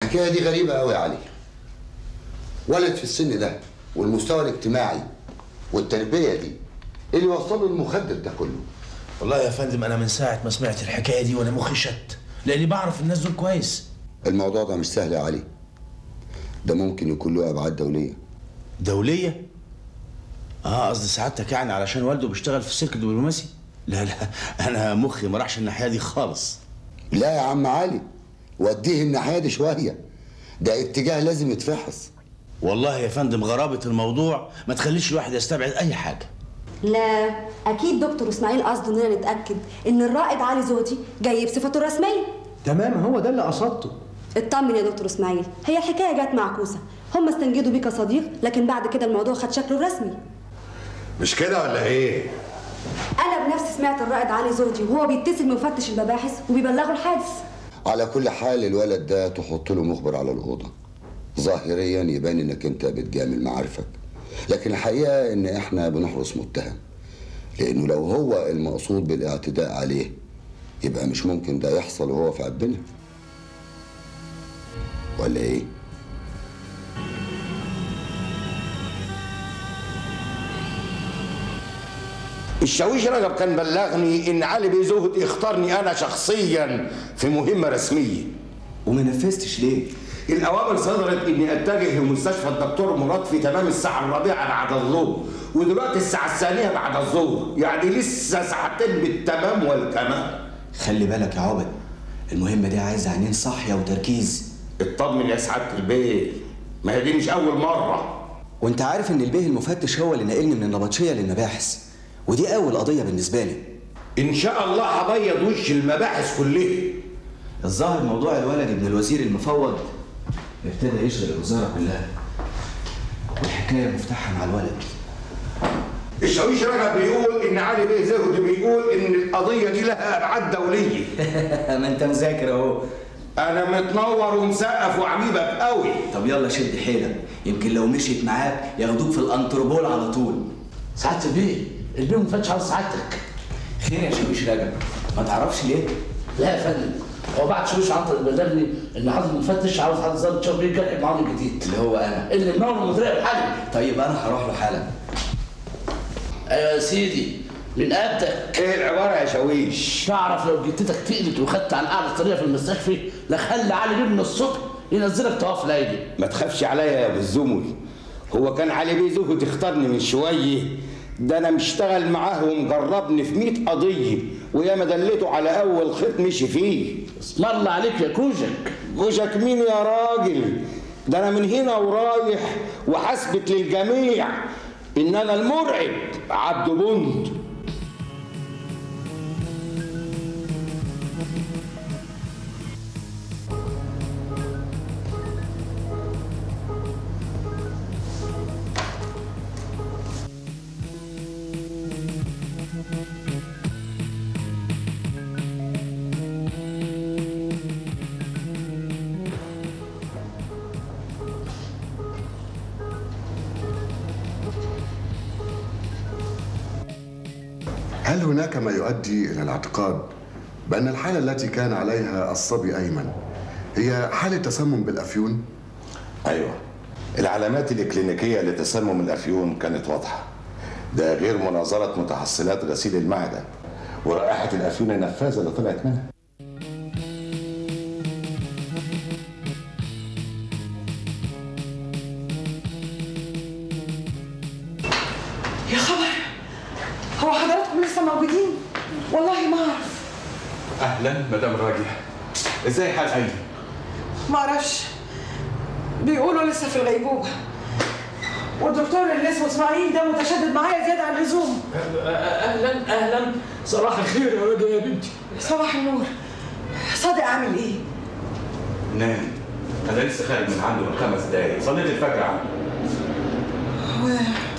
الحكايه دي غريبه قوي يا علي ولد في السن ده والمستوى الاجتماعي والتربيه دي إيه اللي وصله المخدر ده كله والله يا فندم انا من ساعه ما سمعت الحكايه دي وانا مخي شت لاني بعرف الناس دول كويس الموضوع ده مش سهل يا علي ده ممكن يكون له ابعاد دوليه دوليه اه قصدي سعادتك يعني علشان والده بيشتغل في السلك الدبلوماسي لا لا انا مخي ما راحش الناحيه دي خالص لا يا عم علي وديه الناحيه دي شويه ده اتجاه لازم يتفحص والله يا فندم غرابه الموضوع ما تخليش الواحد يستبعد اي حاجه لا اكيد دكتور اسماعيل قصده اننا نتاكد ان الرائد علي زوتي جاي بصفته الرسميه تمام هو ده اللي قصدته اطمن يا دكتور اسماعيل هي الحكايه جت معكوسه هم استنجدوا بيه كصديق لكن بعد كده الموضوع خد شكله الرسمي مش كده ولا ايه؟ انا بنفسي سمعت الرائد علي زوتي وهو بيتصل بمفتش المباحث وبيبلغه الحادث على كل حال الولد ده تحط له مخبر على الاوضه ظاهريا يبان انك انت بتجامل معارفك لكن الحقيقه ان احنا بنحرس متهم لانه لو هو المقصود بالاعتداء عليه يبقى مش ممكن ده يحصل وهو في عبنا ولا ايه الشاويش رجب كان بلغني ان علي بيه زهد يختارني انا شخصيا في مهمه رسميه وما نفذتش ليه؟ الاوامر صدرت اني اتجه لمستشفى الدكتور مراد في تمام الساعه الرابعه بعد الظهر ودلوقتي الساعه الثانيه بعد الظهر يعني لسه ساعتين بالتمام والكمال خلي بالك يا عبد المهمة دي عايزة عينين صاحية وتركيز اطمن يا سعاده البيه ما هي دي مش اول مره وانت عارف ان البيه المفتش هو اللي نقلني من النبطشية للمباحث ودي اول قضية بالنسبة لي ان شاء الله هبيض وش المباحث كلها الظاهر موضوع الولد ابن الوزير المفوض ابتدى يشغل الوزارة كلها والحكاية مفتاحها مع الولد الشاويش رجب بيقول ان علي بيه زهد بيقول ان القضيه دي لها ابعاد دوليه ما انت مذاكر اهو انا متنور ومسقف وعجيبك قوي طب يلا شد حيلك يمكن لو مشيت معاك ياخدوك في الانتربول على طول سعاده البيه البيه مفتش على سعادتك خير يا شاويش رجب ما تعرفش ليه؟ لا يا فندم هو بعد شويش عنتر بلغني ان حضرتك المفتش عاوز حضرتك ظابط شرطه يجرح المعاون الجديد اللي هو انا اللي منور المديريه الحالي طيب انا هروح له حالا ايوه يا سيدي من قدك ايه العباره يا شاويش تعرف لو جدتك تقلت وخدت عن قعده طريه في المستشفى لخلي علي بيه من الصبح ينزلك طواف ليلي ما تخافش عليا يا ابو الزمل هو كان علي بيه زهد يختارني من شويه ده انا مشتغل معاه ومجربني في 100 قضيه ويا ما دليته على اول خيط مشي فيه اسم الله عليك يا كوجك جوزك مين يا راجل ده انا من هنا ورايح وحسبت للجميع ان انا المرعب عبد بند هل هناك ما يؤدي إلى الاعتقاد بأن الحالة التي كان عليها الصبي أيمن هي حالة تسمم بالأفيون؟ ايوه العلامات الإكلينيكية لتسمم الأفيون كانت واضحة ده غير مناظرة متحصلات غسيل المعدة ورائحة الأفيون النفاذة اللي طلعت منها يا خبر هو حضراتكم لسه موجودين والله ما اعرف اهلا مدام راجع ازاي حال ايمن ما اعرفش بيقولوا لسه في الغيبوبه والدكتور اللي اسمه اسماعيل ده متشدد معايا زياده عن اللزوم اهلا اهلا صباح الخير يا راجل يا بنتي صباح النور صادق عامل ايه نام انا لسه خارج من عنده من خمس دقايق صليت الفجر عنده و...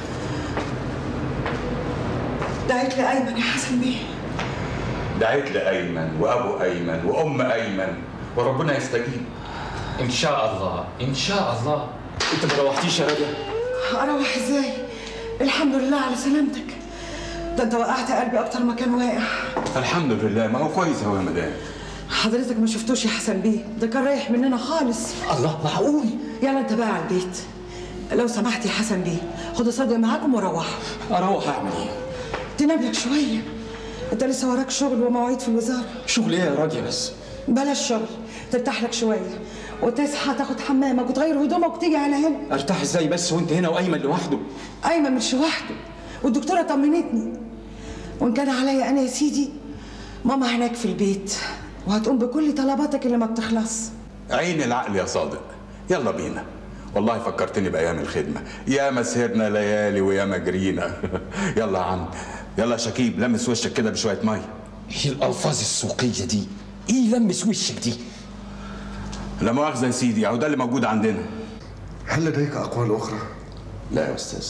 دعيت لي ايمن يا حسن بيه دعيت لايمن وابو ايمن وام ايمن وربنا يستجيب ان شاء الله ان شاء الله انت ما روحتيش يا راجل اروح ازاي الحمد لله على سلامتك ده انت وقعت قلبي اكتر ما كان واقع الحمد لله ما هو كويس اهو يا مدام حضرتك ما شفتوش يا حسن بيه ده كان رايح مننا خالص الله معقول يلا انت بقى على البيت لو سمحت يا حسن بيه خدوا صدق معاكم وروحوا اروح اعمل ايه تنام لك شويه انت لسه وراك شغل ومواعيد في الوزاره شغل ايه يا راجل بس بلاش شغل ترتاح لك شويه وتصحى تاخد حمامك وتغير هدومك وتيجي على هنا ارتاح ازاي بس وانت هنا وايمن لوحده ايمن مش لوحده والدكتوره طمنتني وان كان عليا انا يا سيدي ماما هناك في البيت وهتقوم بكل طلباتك اللي ما بتخلص عين العقل يا صادق يلا بينا والله فكرتني بايام الخدمه يا ما سهرنا ليالي ويا ما جرينا يلا يا عم يلا يا شكيب لمس وشك كده بشويه ميه ايه الالفاظ السوقيه دي ايه لمس وشك دي لا مؤاخذه يا سيدي اهو ده اللي موجود عندنا هل لديك أقوال أخرى؟ لا يا أستاذ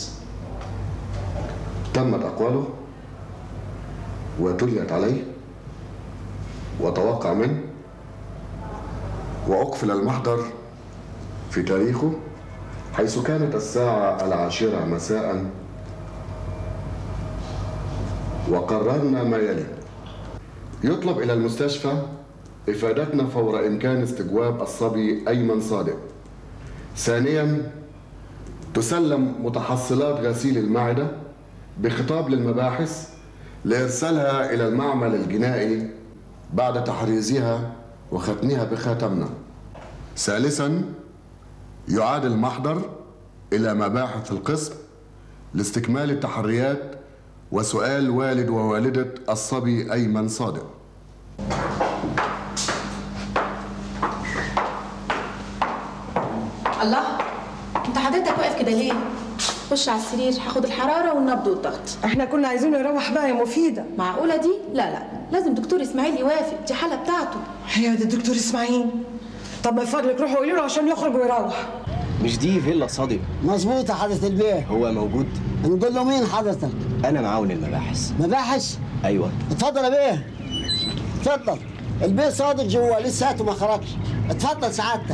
تمت أقواله وتليت عليه وتوقع منه وأقفل المحضر في تاريخه حيث كانت الساعة العاشرة مساء وقررنا ما يلي يطلب إلى المستشفى إفادتنا فور إمكان استجواب الصبي أيمن صادق ثانيا تسلم متحصلات غسيل المعدة بخطاب للمباحث لإرسالها إلى المعمل الجنائي بعد تحريزها وختمها بخاتمنا ثالثا يعاد المحضر إلى مباحث القسم لاستكمال التحريات وسؤال والد ووالدة الصبي أيمن صادق الله انت حضرتك واقف كده ليه؟ خش على السرير هاخد الحراره والنبض والضغط احنا كنا عايزين نروح بقى يا مفيده معقوله دي؟ لا لا لازم دكتور اسماعيل يوافق دي حاله بتاعته هي ده الدكتور اسماعيل طب من فضلك روحوا قولوا له عشان يخرج ويروح مش دي فيلا صادق مظبوط يا حضرة البيه هو موجود نقول له مين حضرتك؟ انا معاون المباحث مباحث؟ ايوه اتفضل يا بيه اتفضل البيه صادق جوا لساته ما خرجش اتفضل سعادتك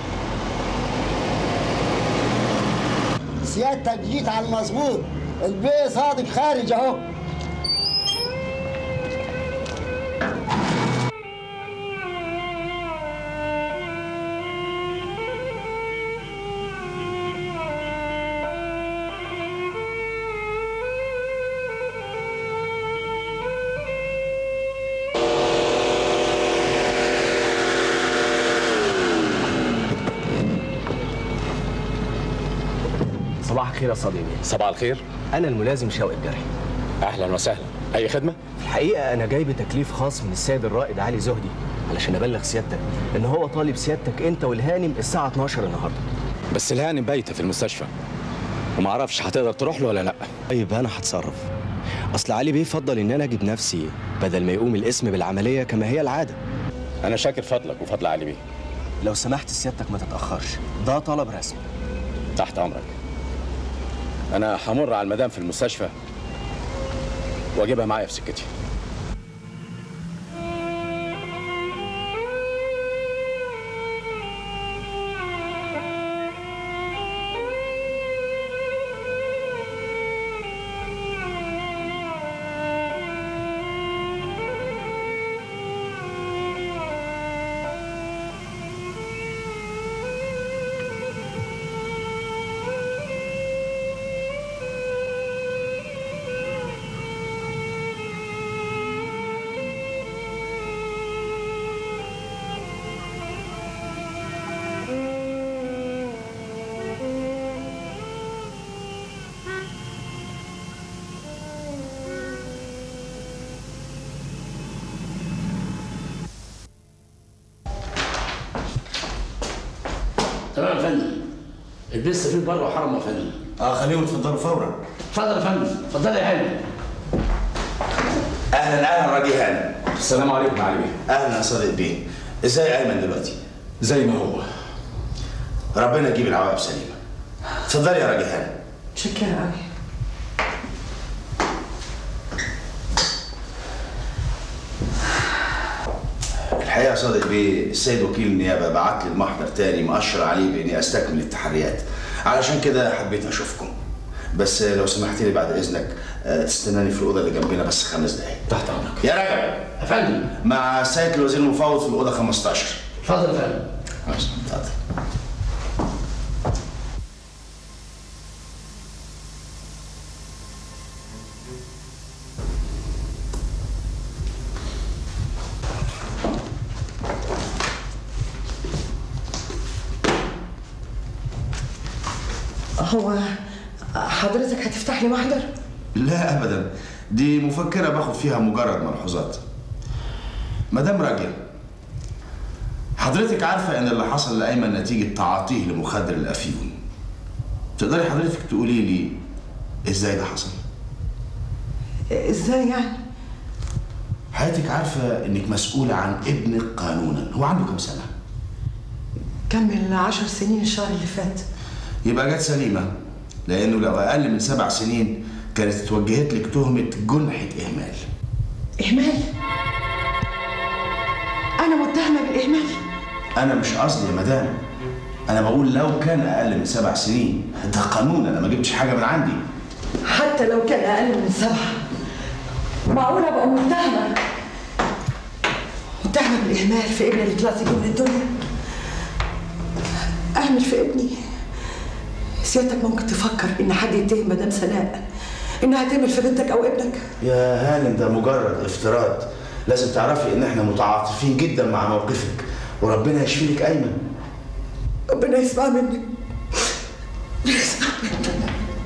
سيادتك جيت على المظبوط البيه صادق خارج اهو صباح الخير يا صديقي صباح الخير انا الملازم شوقي الجرحي اهلا وسهلا اي خدمه في الحقيقه انا جايب تكليف خاص من السيد الرائد علي زهدي علشان ابلغ سيادتك ان هو طالب سيادتك انت والهانم الساعه 12 النهارده بس الهانم بايته في المستشفى وما اعرفش هتقدر تروح له ولا لا طيب انا هتصرف اصل علي بيه فضل ان انا اجيب نفسي بدل ما يقوم الاسم بالعمليه كما هي العاده انا شاكر فضلك وفضل علي بيه لو سمحت سيادتك ما تتاخرش ده طلب رسمي تحت امرك انا همر على المدام في المستشفى واجيبها معايا في سكتي تمام يا فندم البيت السفير بره وحرم يا فندم اه خليهم يتفضلوا فورا اتفضل يا فندم اتفضل يا هاني اهلا اهلا راجيهان السلام عليكم يا علي بيه اهلا يا صديق بيه ازاي ايمن دلوقتي زي ما هو ربنا يجيب العواقب سليمه اتفضلي يا راجيهان شكرا قوي الحقيقه يا صادق بيه السيد وكيل النيابه بعت لي المحضر تاني مؤشر عليه باني استكمل التحريات علشان كده حبيت اشوفكم بس لو سمحت لي بعد اذنك آه، تستناني في الاوضه اللي جنبنا بس خمس دقايق تحت امرك يا رجب يا فندم مع سيد الوزير المفوض في الاوضه 15 اتفضل يا فندم ماشي اتفضل هو حضرتك هتفتح لي محضر؟ لا ابدا دي مفكره باخد فيها مجرد ملحوظات مدام راجل حضرتك عارفه ان اللي حصل لايمن نتيجه تعاطيه لمخدر الافيون تقدري حضرتك تقولي لي ازاي ده حصل ازاي يعني؟ حضرتك عارفه انك مسؤوله عن ابنك قانونا هو عنده كام سنه كمل عشر سنين الشهر اللي فات يبقى جت سليمه لانه لو اقل من سبع سنين كانت اتوجهت لك تهمه جنحه اهمال إهمال أنا متهمة بالإهمال انا مش قصدي يا مدام انا بقول لو كان اقل من سبع سنين ده قانون انا ما جبتش حاجه من عندي حتى لو كان أقل من سبعة معقول أبقى متهمة متهمة بالإهمال في ابني اللي طلعت بيه من الدنيا أهمل في ابني سيادتك ممكن تفكر إن حد يتهم مدام سناء إنها تهمل في بنتك أو ابنك يا هانم ده مجرد افتراض لازم تعرفي ان احنا متعاطفين جدا مع موقفك وربنا يشفي لك ايمن ربنا يسمع مني ربنا يسمع مني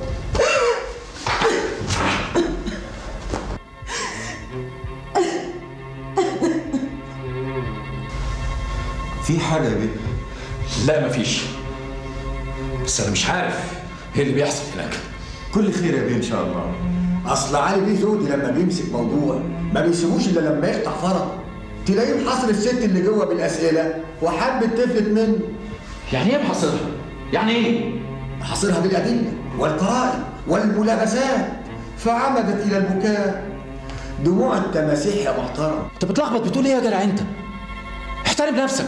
في حاجه يا بيه لا مفيش بس انا مش عارف ايه اللي بيحصل هناك كل خير يا بيه ان شاء الله اصل علي بيه زودي لما بيمسك موضوع ما بيسيبوش الا لما يقطع فرع تلاقيه محاصر الست اللي جوه بالاسئله وحبت تفلت منه يعني ايه محاصرها؟ يعني ايه؟ محاصرها بالادله والقرائن والملابسات فعمدت الى البكاء دموع التماسيح يا محترم انت بتلخبط بتقول ايه يا جدع انت؟ احترم نفسك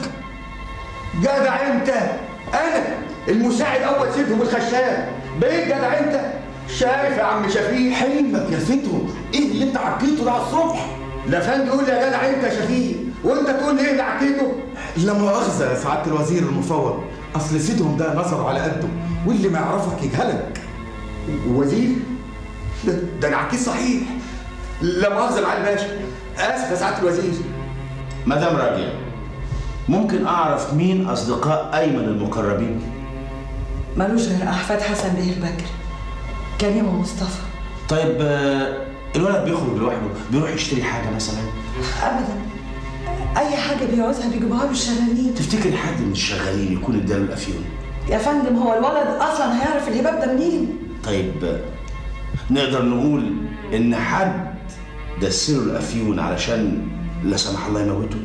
جدع انت انا المساعد اول سيدهم الخشاب بقيت جدع انت شايف يا عم شفيق حلمك يا ستهم ايه اللي انت عكيته ده على الصبح لا فندم يقول لي يا جدع انت يا شفيق وانت تقول لي ايه اللي عكيته لا مؤاخذة يا سعادة الوزير المفوض أصل سيدهم ده نظر على قده واللي ما يعرفك يجهلك وزير ده, ده انا عكيت صحيح لا مؤاخذه معالي الباشا اسف يا سعاده الوزير مدام راجية ممكن اعرف مين اصدقاء ايمن المقربين ملوش غير أحفاد حسن بيه البكري كريم ومصطفى طيب آه، الولد بيخرج لوحده بيروح يشتري حاجه مثلا أبدا أي حاجة بيعوزها بيجيبوها له الشغالين تفتكر حد من الشغالين يكون اداله الافيون يا فندم هو الولد أصلا هيعرف الهباب ده منين؟ طيب آه، نقدر نقول ان حد دسله الافيون علشان لا سمح الله يموته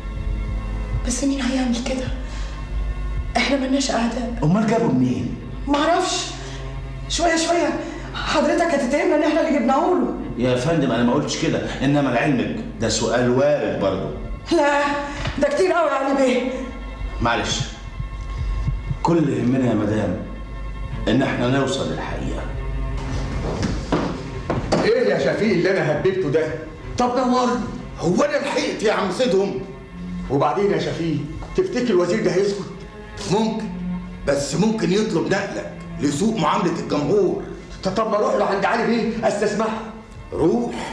بس مين هيعمل كده؟ احنا ملناش أعداء امال جابوا منين معرفش شوية شوية حضرتك هتتهمنا إن احنا اللي جبناه له يا فندم انا ما قلتش كده انما لعلمك ده سؤال وارد برضه لا ده كتير قوي يا علي بيه معلش كل اللي يهمنا يا مدام ان احنا نوصل للحقيقه ايه يا شفيق اللي انا هببته ده طب نورني هو انا لحقت يا عم سيدهم وبعدين يا شفيق تفتكر الوزير ده هيسكت ممكن بس ممكن يطلب نقلك لسوء معامله الجمهور طب ما اروح له عند علي بيه استسمحه روح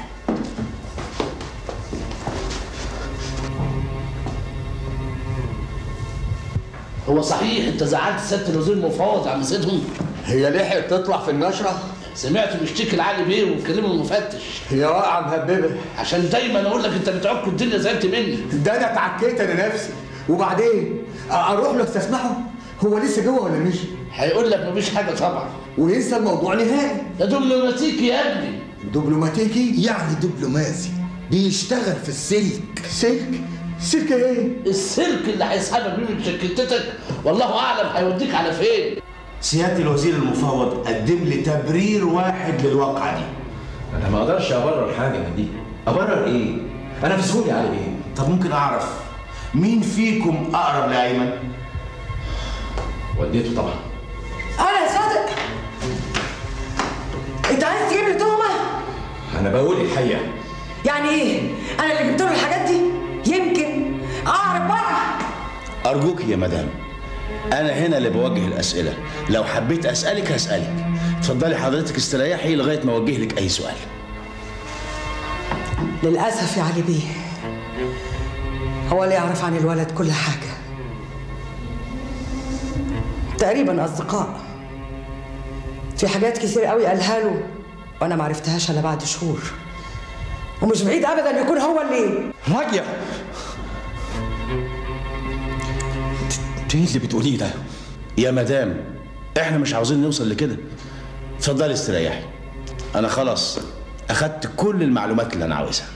هو صحيح انت زعلت سياده الوزير المفوض عم سيدهم؟ هي لحقت تطلع في النشره؟ سمعت بيشتكي لعلي بيه وكلمه المفتش هي واقعه مهببه عشان دايما اقول لك انت بتعك الدنيا زعلت مني ده انا اتعكيت انا نفسي وبعدين أ- اروح له استسمحه هو لسه جوه ولا مشي؟ هيقول لك مفيش حاجه طبعا وينسى الموضوع نهائي ده دبلوماتيكي يا ابني دبلوماتيكي يعني دبلوماسي بيشتغل في السلك سلك سلك ايه السلك اللي هيسحبك بيه من شركتك والله اعلم هيوديك على فين سياده الوزير المفوض قدم لي تبرير واحد للواقعه دي انا ما اقدرش ابرر حاجه من دي ابرر ايه انا في سهولي على ايه طب ممكن اعرف مين فيكم اقرب لايمن والدته طبعا أنا يا صادق انا بقول الحقيقه يعني ايه انا اللي جبت له الحاجات دي يمكن اعرف بقى أرجوك يا مدام أنا هنا اللي بوجه الأسئلة لو حبيت أسألك هسألك اتفضلي حضرتك استريحي لغاية ما أوجه لك أي سؤال للاسف يا علي بيه هو اللي يعرف عن الولد كل حاجه تقريبا اصدقاء في حاجات كتير قوي قالها له وانا ما عرفتهاش الا بعد شهور ومش بعيد ابدا يكون هو اللي راجع انت ايه اللي بتقوليه ده يا مدام احنا مش عاوزين نوصل لكده اتفضلي استريحي انا خلاص اخدت كل المعلومات اللي انا عاوزها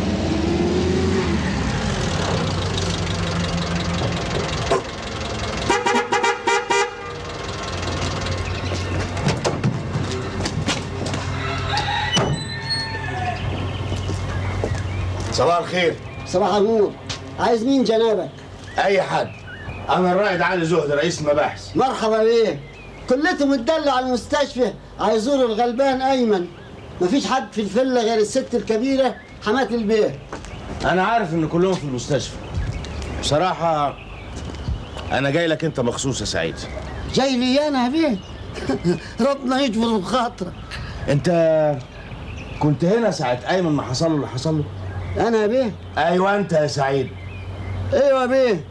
صباح الخير صباح النور عايز مين جنابك اي حد انا الرائد علي زهد رئيس المباحث مرحبا بيه كلته متدلع على المستشفى عايزور الغلبان ايمن مفيش حد في الفله غير الست الكبيره حماه البيه انا عارف ان كلهم في المستشفى بصراحه انا جاي لك انت مخصوص يا سعيد جاي لي انا يا بيه ربنا يجبر بخاطرك انت كنت هنا ساعه ايمن ما حصل له اللي حصل له انا يا بيه ايوه انت يا سعيد ايوه يا بيه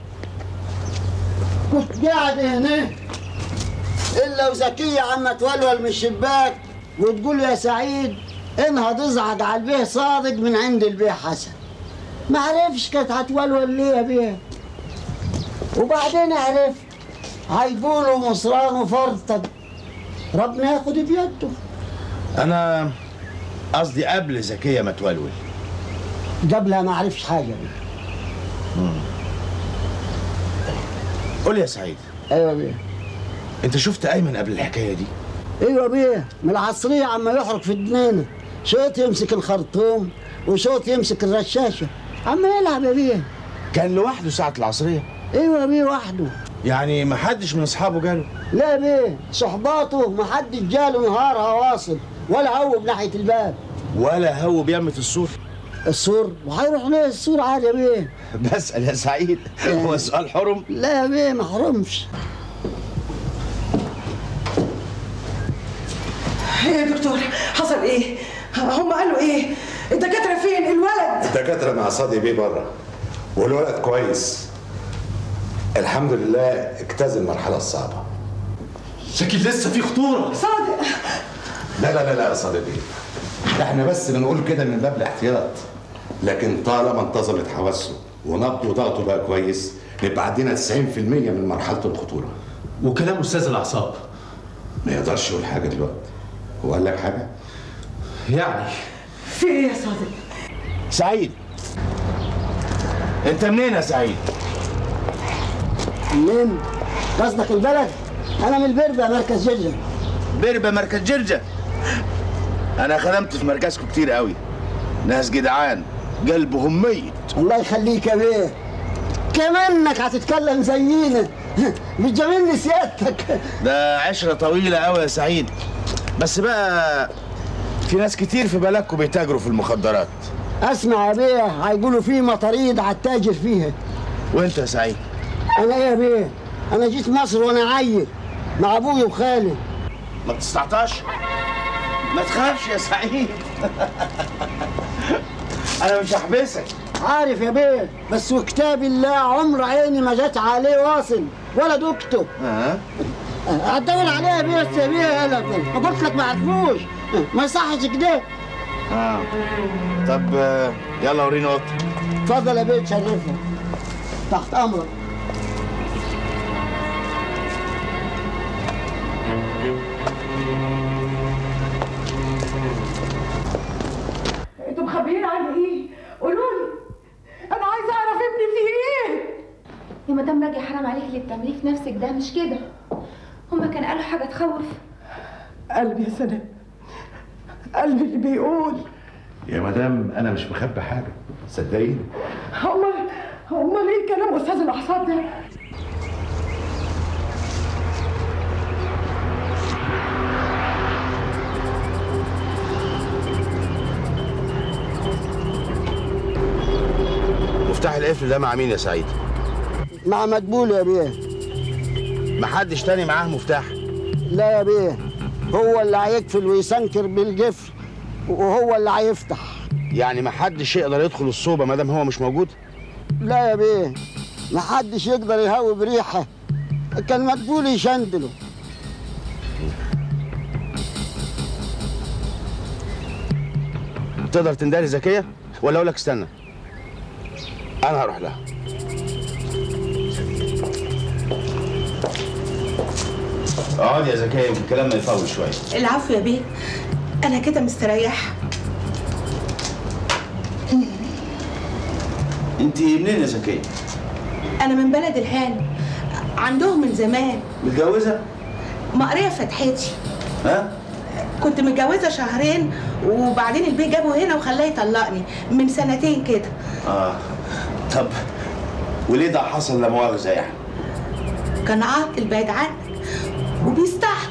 كنت قاعد هنا الا وزكيه عم تولول من الشباك وتقول يا سعيد انها تزعج على البيه صادق من عند البيه حسن ما عرفش كانت هتولول ليه يا بيه وبعدين عرفت هيقولوا مصران وفرطب ربنا ياخد بيده انا قصدي قبل زكيه ما تولول قبلها ما عرفش حاجه بيه قول يا سعيد ايوه بيه انت شفت ايمن قبل الحكايه دي ايوه بيه من العصريه عم يحرق في الجنينه شوط يمسك الخرطوم وشوط يمسك الرشاشه عم يلعب يا بيه كان لوحده ساعه العصريه ايوه بيه وحده يعني ما حدش من اصحابه جاله لا بيه صحباته ما حدش جاله نهارها واصل ولا هو بناحيه الباب ولا هو بيعمل السور السور وهيروح ليه السور عادي يا بيه بسأل يا سعيد هو سؤال حرم لا يا بيه ما حرمش ايه يا دكتور حصل ايه هم قالوا ايه الدكاتره فين الولد الدكاترة مع صادق بيه بره والولد كويس الحمد لله اجتاز المرحلة الصعبة شكل لسه في خطوره صادق لا لا لا لا يا صادق بيه احنا بس بنقول كده من باب الاحتياط لكن طالما انتظمت حواسه ونبضه وضغطه بقى كويس نبقى عدينا 90% من مرحلة الخطورة وكلام استاذ الاعصاب ما يقدرش يقول حاجة دلوقتي هو قال لك حاجة؟ يعني في ايه يا صادق سعيد انت منين يا سعيد منين قصدك البلد انا من البربه مركز جرجر بربة مركز جرجة انا خدمت في مركزكم كتير قوي ناس جدعان قلبهم ميت الله يخليك يا بيه كمانك هتتكلم زينا مش جميل سيادتك ده عشرة طويلة قوي يا سعيد بس بقى في ناس كتير في بلدكم بيتاجروا في المخدرات اسمع يا بيه هيقولوا في مطاريد هتتاجر فيها وانت يا سعيد انا ايه يا بيه انا جيت مصر وانا عيل مع ابوي وخالي ما بتستعطاش ما تخافش يا سعيد انا مش هحبسك عارف يا بيه بس وكتاب الله عمر عيني ما جت عليه واصل ولا دكتور ها هتدور عليه يا بيه بس يا بيه يلا ما قلت لك ما عرفوش ما يصحش كده اه طب آه، يلا وريني اوضتك اتفضل يا بيه تشرفنا تحت امرك انتوا مخبيين عني ايه قولوا لي انا عايزه اعرف ابني فيه ايه يا مدام راجع حرام عليك اللي بتعمليه في نفسك ده مش كده هما كان قالوا حاجه تخوف قلبي يا سلام قلبي اللي بيقول يا مدام انا مش مخبي حاجة صدقيني امال امال ايه كلام استاذ الاعصاب ده القفل ده مع مين يا سعيد؟ مع مدبول يا بيه محدش تاني معاه مفتاح لا يا بيه هو اللي هيقفل ويسنكر بالقفل وهو اللي هيفتح يعني محدش يقدر يدخل الصوبة ما دام هو مش موجود؟ لا يا بيه محدش يقدر يهوي بريحه كان مدبول يشندله تقدر تندهلي زكية ولا أقول لك استنى؟ أنا هروح لها اقعدي يا زكية والكلام ما يطول شوية العفو يا بيه انا كده مستريحه أنت منين يا زكية؟ انا من بلد الهان عندهم من زمان متجوزة؟ مقريه فتحتي ها؟ كنت متجوزه شهرين وبعدين البيه جابه هنا وخلاه يطلقني من سنتين كده آه طب وليه ده حصل لا مؤاخذة يعني؟ كان عاطل بعيد عنك وبيستعطى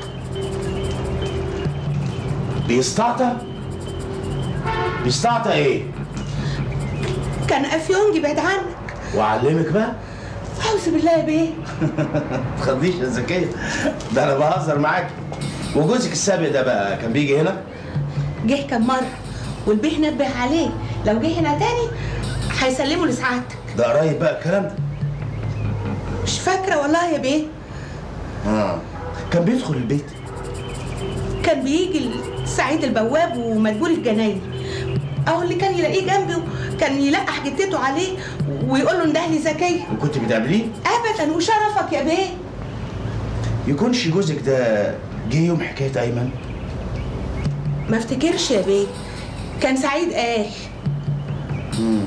بيستعطى؟ بيستعطى إيه؟ كان افيونجي بعيد عنك وأعلمك بقى؟ اعوذ بالله يا بيه ما تخضيش يا زكية ده أنا بهزر معاك وجوزك السابق ده بقى كان بيجي هنا؟ جه كم مره والبيه نبه عليه لو جه هنا تاني هيسلمه لسعادتك ده قريب بقى الكلام ده مش فاكره والله يا بيه آه كان بيدخل البيت كان بيجي سعيد البواب ومدبول الجناين اهو اللي كان يلاقيه جنبي كان يلقح جتته عليه ويقول له اندهلي زكيه وكنت بتقابليه؟ ابدا وشرفك يا بيه يكونش جوزك ده جه يوم حكاية أيمن؟ ما افتكرش يا بيه كان سعيد قال مم.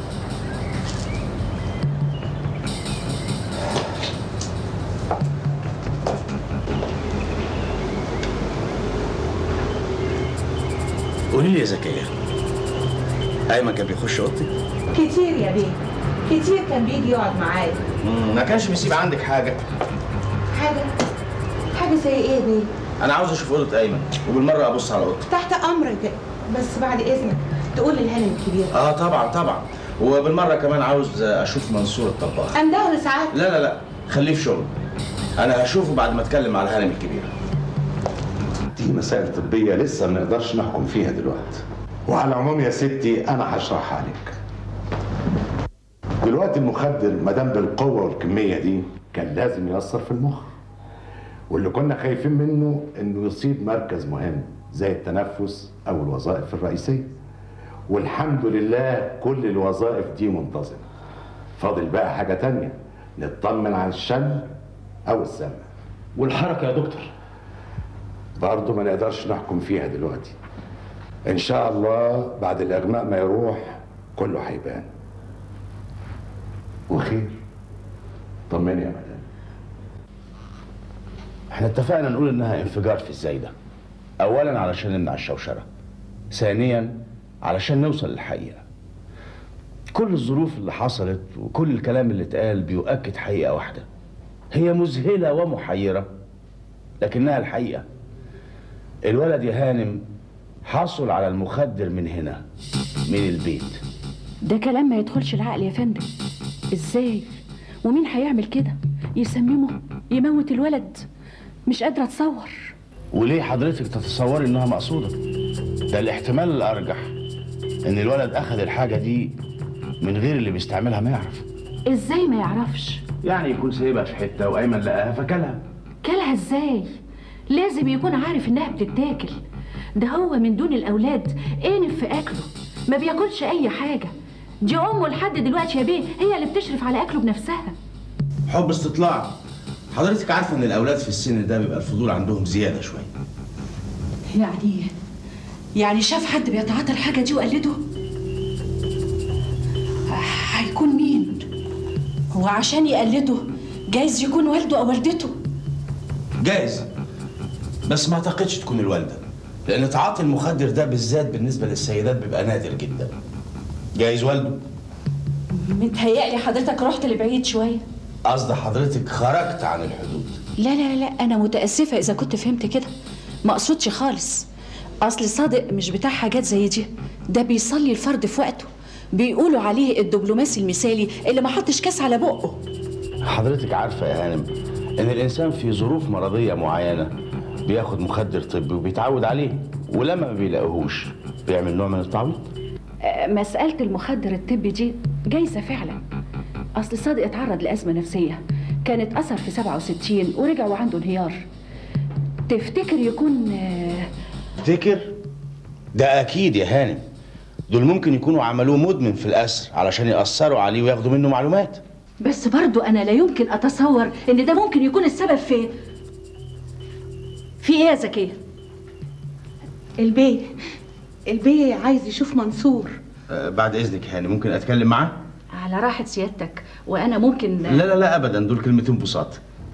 قولي لي يا زكية أيمن كان بيخش أوضتك؟ كتير يا بيه كتير كان بيجي يقعد معايا مم، ما كانش بيسيب عندك حاجة حاجه حاجه زي ايه يا بيه أنا عاوز أشوف أوضة أيمن وبالمرة أبص على أوضتك تحت امرك بس بعد اذنك تقول للهانم الكبير آه طبعا طبعا وبالمرة كمان عاوز أشوف منصور الطباخ انده لسعاد لا لا لا خليه في شغل أنا هشوفه بعد ما أتكلم مع الهانم الكبيرة دي مسائل طبية لسه ما نقدرش نحكم فيها دلوقتي وعلى العموم يا ستي أنا هشرحها لك دلوقتي المخدر ما دام بالقوة والكمية دي كان لازم يأثر في المخ واللي كنا خايفين منه إنه يصيب مركز مهم زي التنفس أو الوظائف الرئيسية والحمد لله كل الوظائف دي منتظمة فاضل بقى حاجة تانية نطمن على الشم أو السمع والحركة يا دكتور برضه ما نقدرش نحكم فيها دلوقتي ان شاء الله بعد الاغماء ما يروح كله هيبان وخير طمني يا مدام احنا اتفقنا نقول انها انفجار في الزايدة اولا علشان نمنع الشوشرة ثانيا علشان نوصل للحقيقة كل الظروف اللي حصلت وكل الكلام اللي اتقال بيؤكد حقيقة واحدة هي مذهلة ومحيرة لكنها الحقيقة الولد يا هانم حصل على المخدر من هنا من البيت ده كلام ما يدخلش العقل يا فندم ازاي ومين هيعمل كده يسممه يموت الولد مش قادره اتصور وليه حضرتك تتصوري انها مقصودة ده الاحتمال الارجح ان الولد اخذ الحاجة دي من غير اللي بيستعملها ما يعرف ازاي ما يعرفش يعني يكون سايبها في حتة وايمن لقاها فكلها كلها ازاي لازم يكون عارف انها بتتاكل ده هو من دون الاولاد انف في اكله ما بياكلش اي حاجه دي امه لحد دلوقتي يا بيه هي اللي بتشرف على اكله بنفسها حب استطلاع حضرتك عارفه ان الاولاد في السن ده بيبقى الفضول عندهم زياده شويه يعني يعني شاف حد بيتعاطى الحاجه دي وقلده هيكون مين هو عشان يقلده جايز يكون والده او والدته جايز بس ما اعتقدش تكون الوالده لان تعاطي المخدر ده بالذات بالنسبه للسيدات بيبقى نادر جدا جايز والده متهيألي حضرتك رحت لبعيد شويه قصد حضرتك خرجت عن الحدود لا لا لا انا متاسفه اذا كنت فهمت كده ما اقصدش خالص اصل صادق مش بتاع حاجات زي دي ده بيصلي الفرد في وقته بيقولوا عليه الدبلوماسي المثالي اللي ما حطش كاس على بقه حضرتك عارفة يا هانم إن الإنسان في ظروف مرضية معينة بياخد مخدر طبي وبيتعود عليه ولما ما بيلاقيهوش بيعمل نوع من التعويض آه، مسألة المخدر الطبي دي جايزة فعلا أصل صادق اتعرض لأزمة نفسية كانت أثر في 67 ورجع وعنده انهيار تفتكر يكون آه، تفتكر ده أكيد يا هانم دول ممكن يكونوا عملوه مدمن في الأسر علشان يأثروا عليه وياخدوا منه معلومات بس برضو أنا لا يمكن أتصور إن ده ممكن يكون السبب في في إيه يا زكية؟ البيه البيه عايز يشوف منصور آه، بعد إذنك يا هانم ممكن أتكلم معاه؟ على راحة سيادتك وأنا ممكن لا لا لا أبدا دول كلمتين بساط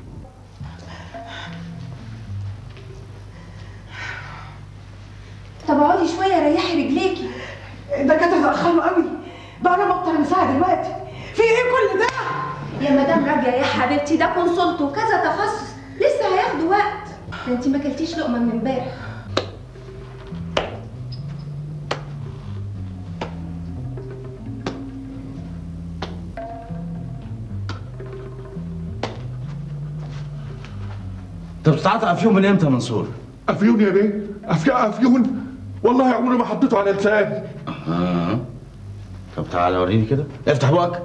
طب اقعدي شويه ريحي رجليكي الدكاتره اتاخروا قوي بقى لهم اكتر من ساعه دلوقتي في ايه كل ده يا مدام راجية يا حبيبتي ده كونسولت وكذا تخصص لسه هياخدوا وقت ده انت ما اكلتيش لقمه من امبارح طب بتتعاطى أفيون من إمتى يا منصور؟ افيون يا بيه أفي- افيون والله عمري ما حطيته على لساني آه. طب تعالى وريني كده افتح بقك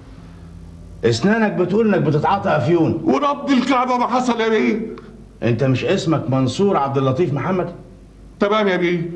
اسنانك بتقول انك بتتعاطى افيون ورب الكعبه ما حصل يا بيه انت مش اسمك منصور عبد اللطيف محمد تمام يا بيه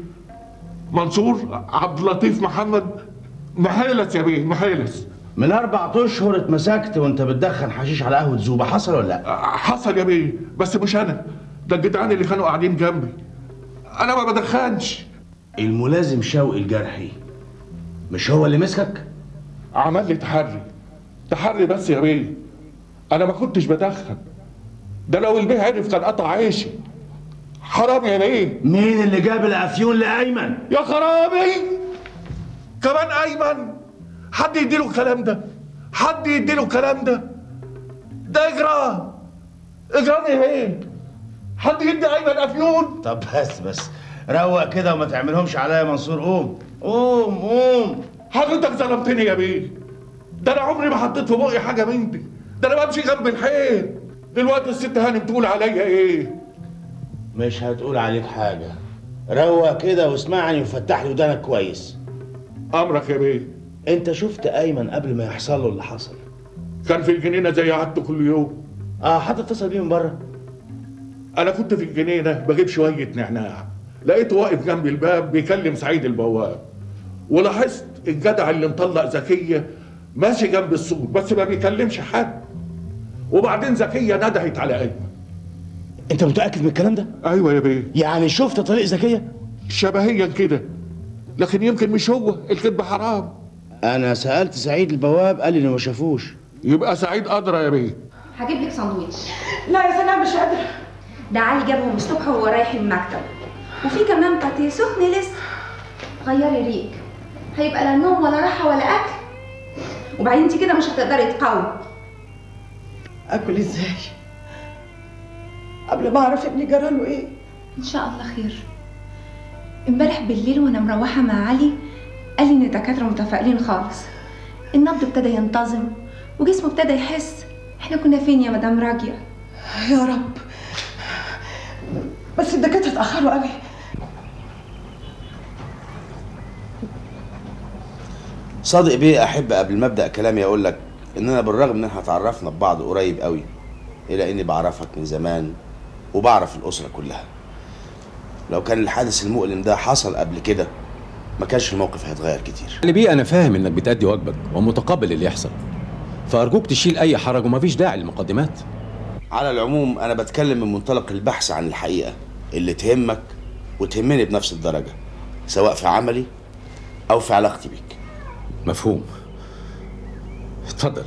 منصور عبد اللطيف محمد محيلس يا بيه محيلس من اربع اشهر اتمسكت وانت بتدخن حشيش على قهوه زوبه حصل ولا لا حصل يا بيه بس مش انا ده الجدعان اللي كانوا قاعدين جنبي انا ما بدخنش الملازم شوقي الجرحي مش هو اللي مسكك عمل لي تحري تحري بس يا بيه انا ما كنتش بدخن ده لو البيه عرف كان قطع عيشي حرام يا بيه مين اللي جاب الافيون لايمن يا خرابي كمان ايمن حد يديله الكلام ده حد يديله الكلام ده ده اجرام اجرام يا بيه حد يدي ايمن افيون طب بس بس روق كده وما تعملهمش عليا يا منصور قوم قوم قوم حضرتك ظلمتني يا بيه ده انا عمري ما حطيت في بقي حاجه من دي ده انا بمشي جنب الحيط دلوقتي الست هانم تقول عليا ايه مش هتقول عليك حاجه روق كده واسمعني وفتح لي ودانك كويس امرك يا بيه انت شفت ايمن قبل ما يحصل له اللي حصل كان في الجنينه زي عادته كل يوم اه حد اتصل بيه من بره انا كنت في الجنينه بجيب شويه نعناع لقيته واقف جنب الباب بيكلم سعيد البواب ولاحظت الجدع اللي مطلق زكيه ماشي جنب السور بس ما بيكلمش حد وبعدين زكيه ندهت على ايمن انت متاكد من الكلام ده ايوه يا بيه يعني شفت طريق زكيه شبهيا كده لكن يمكن مش هو الكذب حرام انا سالت سعيد البواب قال لي انه ما شافوش يبقى سعيد ادرى يا بيه هجيب لك ساندوتش لا يا سلام مش قادره ده علي جابهم الصبح وهو رايح المكتب وفي كمان باتيه سخن لسه غيري ريق هيبقى لا نوم ولا راحه ولا اكل وبعدين انت كده مش هتقدري تقاومي اكل ازاي قبل ما اعرف ابني جراله ايه ان شاء الله خير امبارح بالليل وانا مروحه مع علي قال لي ان الدكاتره متفائلين خالص النبض ابتدى ينتظم وجسمه ابتدى يحس احنا كنا فين يا مدام راجيه يا رب بس الدكاتره اتاخروا قوي صادق بيه احب قبل ما ابدا كلامي اقول لك اننا بالرغم ان احنا اتعرفنا ببعض قريب قوي الا اني بعرفك من زمان وبعرف الاسره كلها لو كان الحادث المؤلم ده حصل قبل كده ما كانش الموقف هيتغير كتير يعني بيه انا فاهم انك بتأدي واجبك ومتقبل اللي يحصل فارجوك تشيل اي حرج ومفيش داعي للمقدمات على العموم انا بتكلم من منطلق البحث عن الحقيقه اللي تهمك وتهمني بنفس الدرجه سواء في عملي او في علاقتي بيك مفهوم اتفضل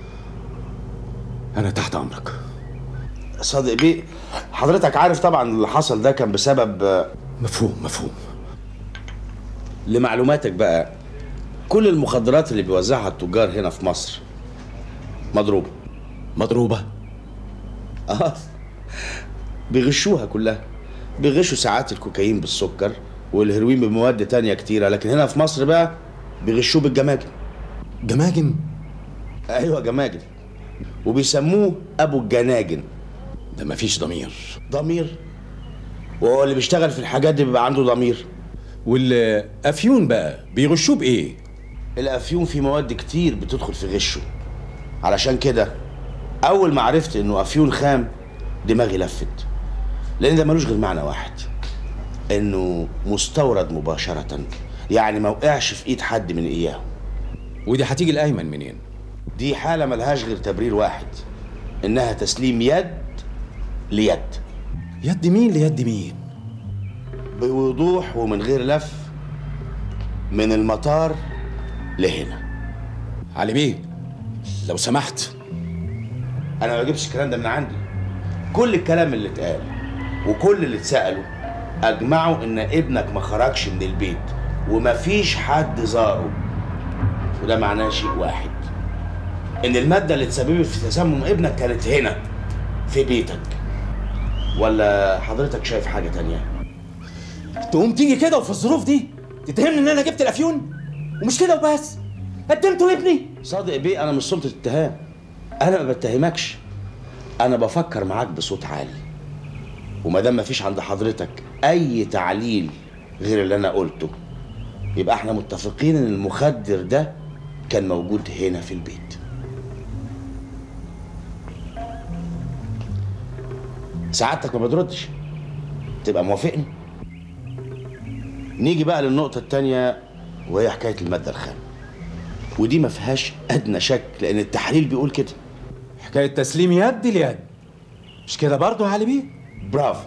انا تحت امرك صادق بيه حضرتك عارف طبعا اللي حصل ده كان بسبب مفهوم مفهوم لمعلوماتك بقى كل المخدرات اللي بيوزعها التجار هنا في مصر مضروبة مضروبة؟ اه بيغشوها كلها بيغشوا ساعات الكوكايين بالسكر والهيروين بمواد تانية كتيرة لكن هنا في مصر بقى بيغشوه بالجماجم جماجم ايوه جماجم وبيسموه ابو الجناجن ده مفيش ضمير ضمير وهو اللي بيشتغل في الحاجات دي بيبقى عنده ضمير والافيون بقى بيغشوه بايه الافيون فيه مواد كتير بتدخل في غشه علشان كده اول ما عرفت انه افيون خام دماغي لفت لان ده ملوش غير معنى واحد انه مستورد مباشره يعني ما وقعش في ايد حد من اياهم ودي هتيجي الايمن منين دي حاله ملهاش غير تبرير واحد انها تسليم يد ليد يد مين ليد مين بوضوح ومن غير لف من المطار لهنا علي بيه لو سمحت انا ما بجيبش الكلام ده من عندي كل الكلام اللي اتقال وكل اللي اتسالوا اجمعوا ان ابنك ما خرجش من البيت ومفيش حد زاره وده معناه شيء واحد ان الماده اللي تسببت في تسمم ابنك كانت هنا في بيتك ولا حضرتك شايف حاجه تانية تقوم تيجي كده وفي الظروف دي تتهمني ان انا جبت الافيون ومش كده وبس قدمته لابني صادق بيه انا مش سلطه اتهام انا ما بتهمكش انا بفكر معاك بصوت عالي وما دام مفيش عند حضرتك اي تعليل غير اللي انا قلته يبقى احنا متفقين ان المخدر ده كان موجود هنا في البيت سعادتك ما بتردش تبقى موافقني نيجي بقى للنقطة التانية وهي حكاية المادة الخام ودي ما فيهاش أدنى شك لأن التحليل بيقول كده حكايه تسليم يد ليد مش كده برضه يا علي بيه برافو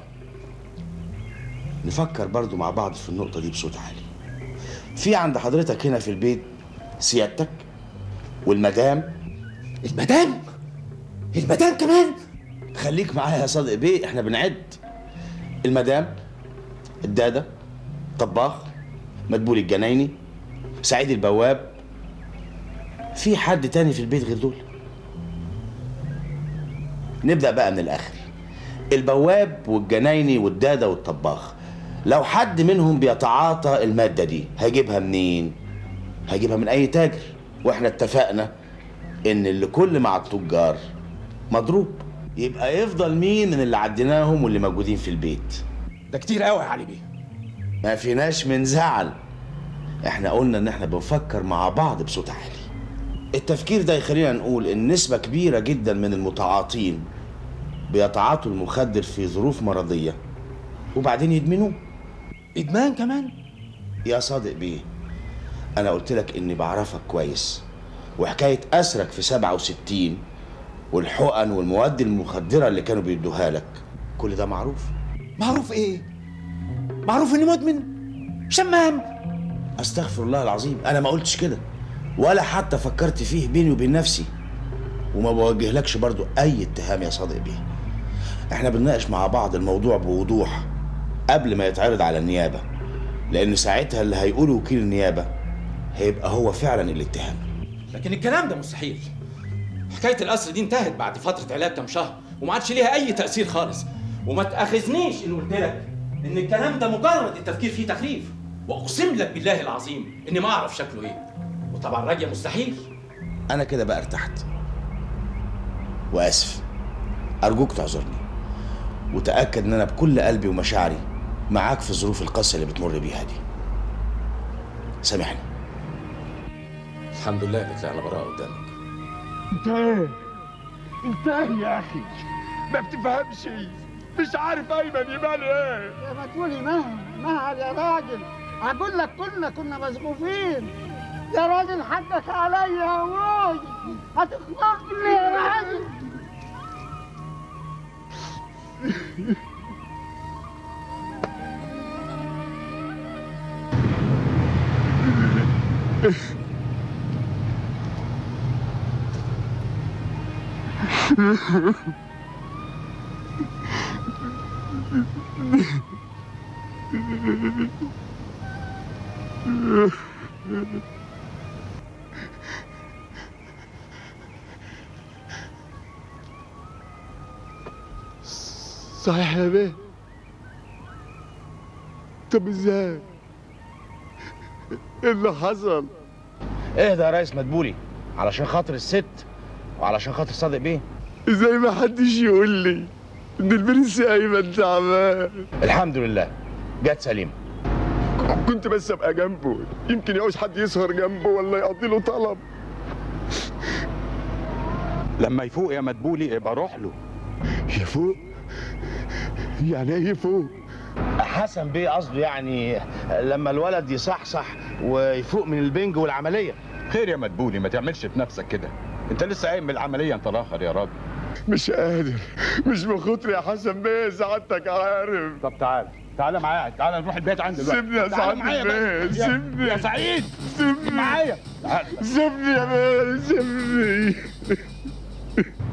نفكر برضو مع بعض في النقطة دي بصوت عالي في عند حضرتك هنا في البيت سيادتك والمدام المدام المدام كمان خليك معايا يا صادق بيه احنا بنعد المدام الدادة طباخ مدبول الجنايني سعيد البواب في حد تاني في البيت غير دول نبدأ بقى من الآخر البواب والجنايني والدادة والطباخ لو حد منهم بيتعاطى المادة دي هيجيبها منين؟ هيجيبها من أي تاجر واحنا اتفقنا إن اللي كل مع التجار مضروب يبقى يفضل مين من اللي عديناهم واللي موجودين في البيت ده كتير قوي يا علي بيه ما فيناش من زعل احنا قلنا ان احنا بنفكر مع بعض بصوت عالي التفكير ده يخلينا نقول ان نسبة كبيرة جدا من المتعاطين بيتعاطوا المخدر في ظروف مرضية وبعدين يدمنوه ادمان كمان يا صادق بيه انا قلت لك اني بعرفك كويس وحكاية اسرك في 67 والحقن والمواد المخدرة اللي كانوا بيدوها لك كل ده معروف معروف ايه معروف اني مدمن شمام استغفر الله العظيم انا ما قلتش كده ولا حتى فكرت فيه بيني وبين نفسي وما بوجهلكش برضو اي اتهام يا صادق بيه احنا بنناقش مع بعض الموضوع بوضوح قبل ما يتعرض على النيابة لان ساعتها اللي هيقوله وكيل النيابة هيبقى هو فعلا الاتهام لكن الكلام ده مستحيل حكايه القصر دي انتهت بعد فتره علاج كام شهر وما عادش ليها اي تاثير خالص وما تاخذنيش ان قلت لك ان الكلام ده مجرد التفكير فيه تخريف واقسم لك بالله العظيم اني ما اعرف شكله ايه وطبعا راجع مستحيل انا كده بقى ارتحت واسف ارجوك تعذرني وتاكد ان انا بكل قلبي ومشاعري معاك في الظروف القاسيه اللي بتمر بيها دي سامحني الحمد لله اللي طلعنا براءه قدامك انت ايه؟ انت ايه يا اخي؟ ما بتفهمش مش عارف ايمن يبان ايه؟ يا ما تقولي مهل مهل يا راجل اقول لك كلنا كنا مسقوفين يا راجل حقك عليا يا ابوي هتخنقني يا راجل صحيح يا بيه طب ازاي؟ ايه اللي حصل؟ اهدى يا ريس مدبولي علشان خاطر الست وعلشان خاطر صادق بيه زي ما حدش يقول لي ان البرنس ايمن تعبان الحمد لله جت سليمه كنت بس ابقى جنبه يمكن يعوز حد يسهر جنبه ولا يقضي له طلب لما يفوق يا مدبولي يبقى روح له يفوق يعني ايه يفوق حسن بيه قصده يعني لما الولد يصحصح ويفوق من البنج والعمليه خير يا مدبولي ما تعملش في نفسك كده انت لسه قايم من العمليه انت الاخر يا راجل مش قادر مش بخاطري يا حسن بيه سعادتك عارف طب تعال تعال معايا تعال نروح البيت عندي دلوقتي سيبني يا تعال سعادة معايا بقى. البيه يا- سيبني يا سعيد سيبني معايا تعال سيبني يا بيه سيبني